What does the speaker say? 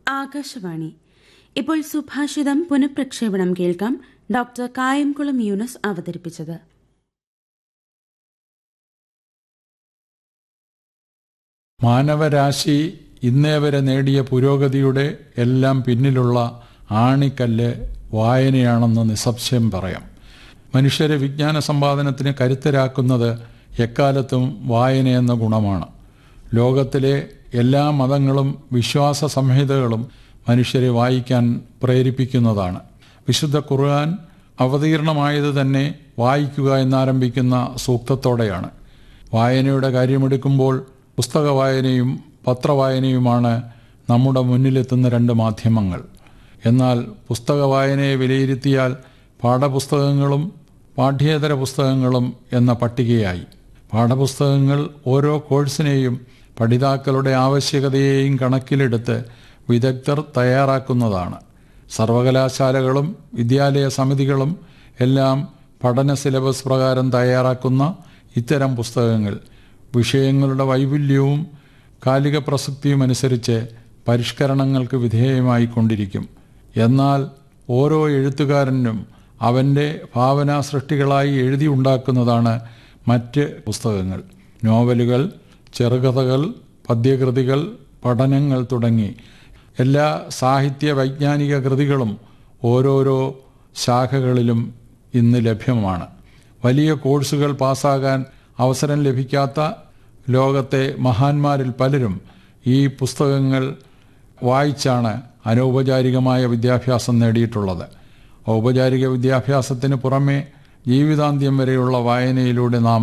ആകാശവാണി ഇപ്പോൾ സുഭാഷിതം പുനഃപ്രക്ഷേപണം കേൾക്കാം ഡോക്ടർ കായംകുളം യൂനസ് അവതരിപ്പിച്ചത് മാനവരാശി ഇന്നേ വരെ നേടിയ പുരോഗതിയുടെ എല്ലാം പിന്നിലുള്ള ആണിക്കല്ല് വായനയാണെന്ന് നിസ്സംശയം പറയാം മനുഷ്യരെ വിജ്ഞാന സമ്പാദനത്തിന് കരുത്തരാക്കുന്നത് എക്കാലത്തും വായനയെന്ന ഗുണമാണ് ലോകത്തിലെ എല്ലാ മതങ്ങളും വിശ്വാസ സംഹിതകളും മനുഷ്യരെ വായിക്കാൻ പ്രേരിപ്പിക്കുന്നതാണ് വിശുദ്ധ ഖുർആൻ അവതീർണമായത് തന്നെ വായിക്കുക എന്നാരംഭിക്കുന്ന സൂക്തത്തോടെയാണ് വായനയുടെ കാര്യമെടുക്കുമ്പോൾ പുസ്തക വായനയും പത്രവായനയുമാണ് നമ്മുടെ മുന്നിലെത്തുന്ന രണ്ട് മാധ്യമങ്ങൾ എന്നാൽ പുസ്തക വായനയെ വിലയിരുത്തിയാൽ പാഠപുസ്തകങ്ങളും പാഠ്യേതര പുസ്തകങ്ങളും എന്ന പട്ടികയായി പാഠപുസ്തകങ്ങൾ ഓരോ കോഴ്സിനെയും പഠിതാക്കളുടെ ആവശ്യകതയെയും കണക്കിലെടുത്ത് വിദഗ്ധർ തയ്യാറാക്കുന്നതാണ് സർവകലാശാലകളും വിദ്യാലയ സമിതികളും എല്ലാം പഠന സിലബസ് പ്രകാരം തയ്യാറാക്കുന്ന ഇത്തരം പുസ്തകങ്ങൾ വിഷയങ്ങളുടെ വൈപുല്യവും കാലിക പ്രസക്തിയും അനുസരിച്ച് പരിഷ്കരണങ്ങൾക്ക് വിധേയമായി കൊണ്ടിരിക്കും എന്നാൽ ഓരോ എഴുത്തുകാരനും അവൻ്റെ ഭാവനാ സൃഷ്ടികളായി എഴുതി ഉണ്ടാക്കുന്നതാണ് മറ്റ് പുസ്തകങ്ങൾ നോവലുകൾ ചെറുകഥകൾ പദ്യകൃതികൾ പഠനങ്ങൾ തുടങ്ങി എല്ലാ സാഹിത്യ വൈജ്ഞാനിക കൃതികളും ഓരോരോ ശാഖകളിലും ഇന്ന് ലഭ്യമാണ് വലിയ കോഴ്സുകൾ പാസ്സാകാൻ അവസരം ലഭിക്കാത്ത ലോകത്തെ മഹാന്മാരിൽ പലരും ഈ പുസ്തകങ്ങൾ വായിച്ചാണ് അനൗപചാരികമായ വിദ്യാഭ്യാസം നേടിയിട്ടുള്ളത് ഔപചാരിക വിദ്യാഭ്യാസത്തിന് പുറമെ ജീവിതാന്ത്യം വരെയുള്ള വായനയിലൂടെ നാം